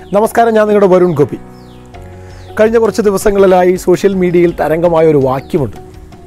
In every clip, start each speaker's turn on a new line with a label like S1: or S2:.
S1: നമസ്കാരം ഞാൻ നിങ്ങളുടെ വരുൺ ഗോപി കഴിഞ്ഞ കുറച്ച് ദിവസങ്ങളിലായി സോഷ്യൽ മീഡിയയിൽ തരംഗമായ ഒരു വാക്യമുണ്ട്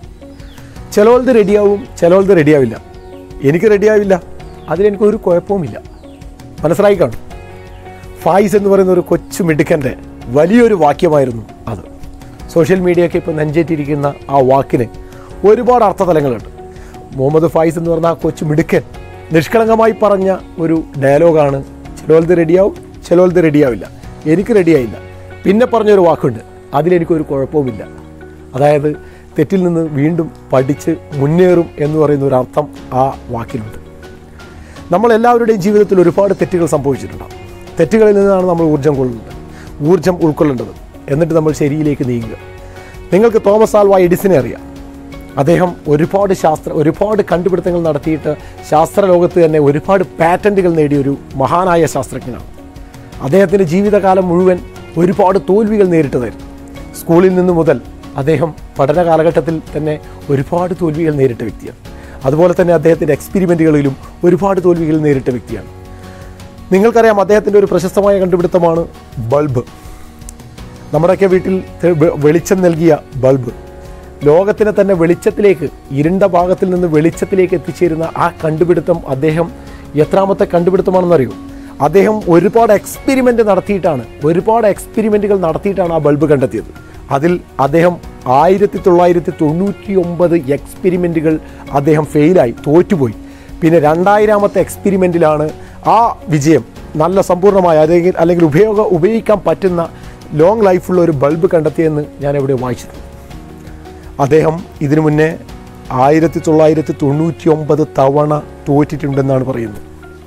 S1: ചിലവത് റെഡിയാവും ചിലവത് റെഡിയാവില്ല എനിക്ക് റെഡിയാവില്ല അതിലെനിക്ക് ഒരു കുഴപ്പവുമില്ല മനസ്സിലായി കാണും ഫായിസ് എന്ന് പറയുന്ന ഒരു കൊച്ചു മിടുക്കൻ്റെ വലിയൊരു വാക്യമായിരുന്നു അത് സോഷ്യൽ മീഡിയയൊക്കെ ഇപ്പോൾ നെഞ്ചേറ്റിരിക്കുന്ന ആ വാക്കിന് ഒരുപാട് അർത്ഥതലങ്ങളുണ്ട് മുഹമ്മദ് ഫായിസ് എന്ന് പറഞ്ഞ ആ കൊച്ചു മിടുക്കൻ നിഷ്കളങ്കമായി പറഞ്ഞ ഒരു ഡയലോഗാണ് ചിലവത് റെഡിയാവും ചിലവത് റെഡിയാവില്ല എനിക്ക് റെഡിയായില്ല പിന്നെ പറഞ്ഞൊരു വാക്കുണ്ട് അതിലെനിക്കൊരു കുഴപ്പവുമില്ല അതായത് തെറ്റിൽ നിന്ന് വീണ്ടും പഠിച്ച് മുന്നേറും എന്ന് പറയുന്ന ഒരു അർത്ഥം ആ വാക്കിലുണ്ട് നമ്മളെല്ലാവരുടെയും ജീവിതത്തിൽ ഒരുപാട് തെറ്റുകൾ സംഭവിച്ചിട്ടുണ്ടാകും തെറ്റുകളിൽ നിന്നാണ് നമ്മൾ ഊർജ്ജം കൊള്ളുന്നത് ഊർജ്ജം ഉൾക്കൊള്ളേണ്ടത് എന്നിട്ട് നമ്മൾ ശരിയിലേക്ക് നീങ്ങുക നിങ്ങൾക്ക് തോമസ് ആൽവ എഡിസിനെ അറിയാം അദ്ദേഹം ഒരുപാട് ശാസ്ത്ര ഒരുപാട് കണ്ടുപിടുത്തങ്ങൾ നടത്തിയിട്ട് ശാസ്ത്ര ലോകത്ത് തന്നെ ഒരുപാട് പാറ്റൻറ്റുകൾ നേടിയ ഒരു മഹാനായ ശാസ്ത്രജ്ഞനാണ് അദ്ദേഹത്തിൻ്റെ ജീവിതകാലം മുഴുവൻ ഒരുപാട് തോൽവികൾ നേരിട്ടതായിരുന്നു സ്കൂളിൽ നിന്ന് മുതൽ അദ്ദേഹം പഠന കാലഘട്ടത്തിൽ തന്നെ ഒരുപാട് തോൽവികൾ നേരിട്ട വ്യക്തിയാണ് അതുപോലെ തന്നെ അദ്ദേഹത്തിൻ്റെ എക്സ്പെരിമെൻറ്റുകളിലും ഒരുപാട് തോൽവികൾ നേരിട്ട വ്യക്തിയാണ് നിങ്ങൾക്കറിയാം അദ്ദേഹത്തിൻ്റെ ഒരു പ്രശസ്തമായ കണ്ടുപിടുത്തമാണ് ബൾബ് നമ്മുടെയൊക്കെ വീട്ടിൽ തെ- വെ- വെളിച്ചം നൽകിയ ബൾബ് ലോകത്തിനെ തന്നെ വെളിച്ചത്തിലേക്ക് ഇരുണ്ട ഭാഗത്തിൽ നിന്ന് വെളിച്ചത്തിലേക്ക് എത്തിച്ചേരുന്ന ആ കണ്ടുപിടുത്തം അദ്ദേഹം എത്രാമത്തെ കണ്ടുപിടുത്തമാണെന്നറിയോ അദ്ദേഹം ഒരുപാട് എക്സ്പെരിമെൻ്റ് നടത്തിയിട്ടാണ് ഒരുപാട് എക്സ്പെരിമെൻറ്റുകൾ നടത്തിയിട്ടാണ് ആ ബൾബ് കണ്ടെത്തിയത് അതിൽ അദ്ദേഹം ആയിരത്തി തൊള്ളായിരത്തി തൊണ്ണൂറ്റി ഒമ്പത് എക്സ്പെരിമെൻറ്റുകൾ അദ്ദേഹം ഫെയിലായി തോറ്റുപോയി പിന്നെ രണ്ടായിരാമത്തെ എക്സ്പെരിമെൻറ്റിലാണ് ആ വിജയം നല്ല സമ്പൂർണ്ണമായ അല്ലെങ്കിൽ അല്ലെങ്കിൽ ഉപയോഗ ഉപയോഗിക്കാൻ പറ്റുന്ന ലോങ് ലൈഫുള്ള ഒരു ബൾബ് കണ്ടെത്തിയെന്ന് ഞാൻ ഇവിടെ വായിച്ചിട്ടുണ്ട് അദ്ദേഹം ഇതിനു മുന്നേ ആയിരത്തി തൊള്ളായിരത്തി തൊണ്ണൂറ്റി ഒമ്പത് തവണ തോറ്റിട്ടുണ്ടെന്നാണ് പറയുന്നത്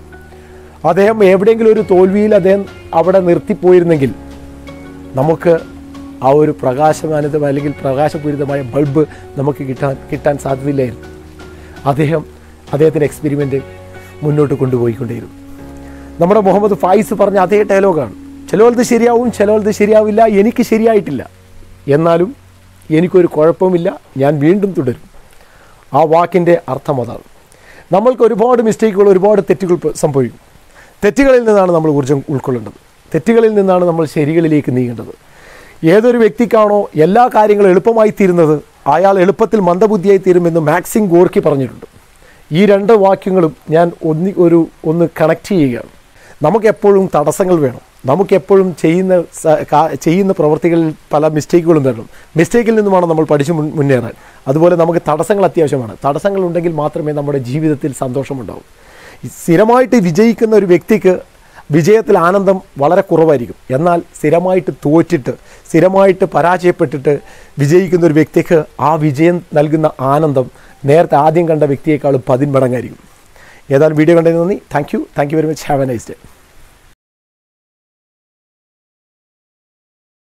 S1: അദ്ദേഹം എവിടെയെങ്കിലും ഒരു തോൽവിയിൽ അദ്ദേഹം അവിടെ നിർത്തിപ്പോയിരുന്നെങ്കിൽ നമുക്ക് ആ ഒരു പ്രകാശമാനതം അല്ലെങ്കിൽ പ്രകാശപൂരിതമായ ബൾബ് നമുക്ക് കിട്ടാൻ കിട്ടാൻ സാധ്യതയില്ലായിരുന്നു അദ്ദേഹം അദ്ദേഹത്തിൻ്റെ എക്സ്പെരിമെൻ്റ് മുന്നോട്ട് കൊണ്ടുപോയിക്കൊണ്ടേയിരുന്നു നമ്മുടെ മുഹമ്മദ് ഫായിസ് പറഞ്ഞ അതേ ഡയലോഗാണ് ചിലവത് ശരിയാവും ചിലവത് ശരിയാവില്ല എനിക്ക് ശരിയായിട്ടില്ല എന്നാലും എനിക്കൊരു കുഴപ്പമില്ല ഞാൻ വീണ്ടും തുടരും ആ വാക്കിൻ്റെ അർത്ഥം അതാണ് നമ്മൾക്ക് ഒരുപാട് മിസ്റ്റേക്കുകൾ ഒരുപാട് തെറ്റുകൾ പ- സംഭവിക്കും തെറ്റുകളിൽ നിന്നാണ് നമ്മൾ ഊർജ്ജം ഉൾക്കൊള്ളേണ്ടത് തെറ്റുകളിൽ നിന്നാണ് നമ്മൾ ശരികളിലേക്ക് നീങ്ങേണ്ടത് ഏതൊരു വ്യക്തിക്കാണോ എല്ലാ കാര്യങ്ങളും എളുപ്പമായി തീരുന്നത് അയാൾ എളുപ്പത്തിൽ മന്ദബുദ്ധിയായി തീരുമെന്ന് മാക്സിം ഗോർക്കി പറഞ്ഞിട്ടുണ്ട് ഈ രണ്ട് വാക്യങ്ങളും ഞാൻ ഒന്നി ഒരു ഒന്ന് കണക്ട് ചെയ്യുകയാണ് നമുക്കെപ്പോഴും തടസ്സങ്ങൾ വേണം നമുക്കെപ്പോഴും ചെയ്യുന്ന സ- കാ- ചെയ്യുന്ന പ്രവർത്തികളിൽ പല മിസ്റ്റേക്കുകളും വരണം മിസ്റ്റേക്കിൽ നിന്നുമാണ് നമ്മൾ പഠിച്ച് മുൻ- മുന്നേറാൻ അതുപോലെ നമുക്ക് തടസ്സങ്ങൾ അത്യാവശ്യമാണ് തടസ്സങ്ങൾ ഉണ്ടെങ്കിൽ മാത്രമേ നമ്മുടെ ജീവിതത്തിൽ സന്തോഷമുണ്ടാവൂ ഈ സ്ഥിരമായിട്ട് വിജയിക്കുന്ന ഒരു വ്യക്തിക്ക് വിജയത്തിൽ ആനന്ദം വളരെ കുറവായിരിക്കും എന്നാൽ സ്ഥിരമായിട്ട് തോറ്റിട്ട് സ്ഥിരമായിട്ട് പരാജയപ്പെട്ടിട്ട് വിജയിക്കുന്ന ഒരു വ്യക്തിക്ക് ആ വിജയം നൽകുന്ന ആനന്ദം നേരത്തെ ആദ്യം കണ്ട വ്യക്തിയേക്കാളും പതിന്മടങ്ങായിരിക്കും ഏതായാലും വീഡിയോ കണ്ടതിന് നന്ദി thank you thank you very much have a nice day